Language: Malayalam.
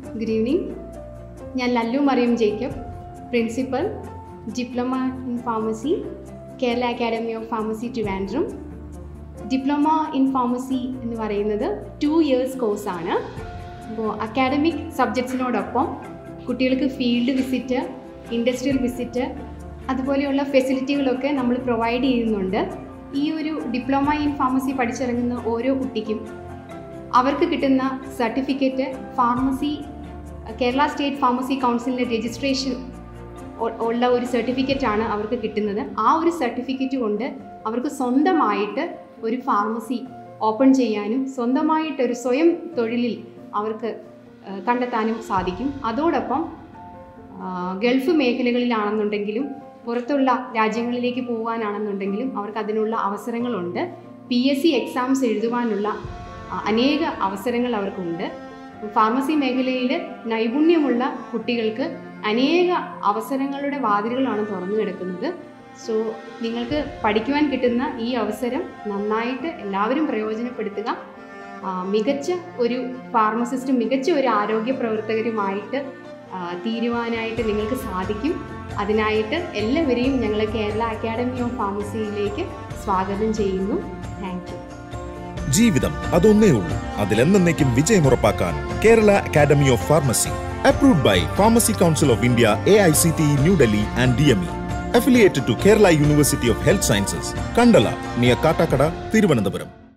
ഗുഡ് ഈവനിങ് ഞാൻ Lallu Mariam Jacob principal diploma in pharmacy Kerala academy of pharmacy Trivandrum diploma in pharmacy എന്ന് പറയുന്നത് ടു ഇയേഴ്സ് കോഴ്സാണ് അപ്പോൾ അക്കാഡമിക് സബ്ജക്ട്സിനോടൊപ്പം കുട്ടികൾക്ക് ഫീൽഡ് വിസിറ്റ് ഇൻഡസ്ട്രിയൽ വിസിറ്റ് അതുപോലെയുള്ള ഫെസിലിറ്റികളൊക്കെ നമ്മൾ പ്രൊവൈഡ് ചെയ്യുന്നുണ്ട് ഈ ഒരു ഡിപ്ലോമ ഇൻ ഫാർമസി പഠിച്ചിറങ്ങുന്ന ഓരോ കുട്ടിക്കും അവർക്ക് കിട്ടുന്ന certificate pharmacy Kerala state pharmacy കൗൺസിലിൻ്റെ രജിസ്ട്രേഷൻ ഉള്ള ഒരു സർട്ടിഫിക്കറ്റാണ് അവർക്ക് കിട്ടുന്നത് ആ ഒരു സർട്ടിഫിക്കറ്റ് കൊണ്ട് അവർക്ക് സ്വന്തമായിട്ട് ഒരു ഫാർമസി ഓപ്പൺ ചെയ്യാനും സ്വന്തമായിട്ട് ഒരു സ്വയം തൊഴിലിൽ അവർക്ക് ആ, കണ്ടെത്താനും സാധിക്കും അതോടൊപ്പം ആ, ഗൾഫ് മേഖലകളിലാണെന്നുണ്ടെങ്കിലും പുറത്തുള്ള രാജ്യങ്ങളിലേക്ക് പോകാനാണെന്നുണ്ടെങ്കിലും അവർക്ക് അതിനുള്ള അവസരങ്ങളുണ്ട് പി എസ് സി എക്സാംസ് എഴുതുവാനുള്ള ആ, അനേക അവസരങ്ങൾ അവർക്കുണ്ട് ഫാർമസി മേഖലയിൽ നൈപുണ്യമുള്ള കുട്ടികൾക്ക് അനേക അവസരങ്ങളുടെ വാതിലുകളാണ് തുറന്നു കിടക്കുന്നത് സോ നിങ്ങൾക്ക് പഠിക്കുവാൻ കിട്ടുന്ന ഈ അവസരം നന്നായിട്ട് എല്ലാവരും പ്രയോജനപ്പെടുത്തുക ആ, മികച്ച ഒരു ഫാർമസിസ്റ്റും മികച്ച ഒരു ആരോഗ്യ പ്രവർത്തകരുമായിട്ട് ആ, തീരുവാനായിട്ട് നിങ്ങൾക്ക് സാധിക്കും അതിനായിട്ട് എല്ലാവരെയും ഞങ്ങൾ കേരള അക്കാഡമി ഓഫ് ഫാർമസിയിലേക്ക് സ്വാഗതം ചെയ്യുന്നു താങ്ക് യു ജീവിതം അതൊന്നേ ഉള്ളൂ അതിലെന്നേക്കും വിജയമുറപ്പാക്കാൻ Kerala academy of pharmacy approved by pharmacy council of India A I C T New Delhi and D M E affiliated to Kerala University of Health Sciences, Kandala, near Katakada, Thiruvananthapuram.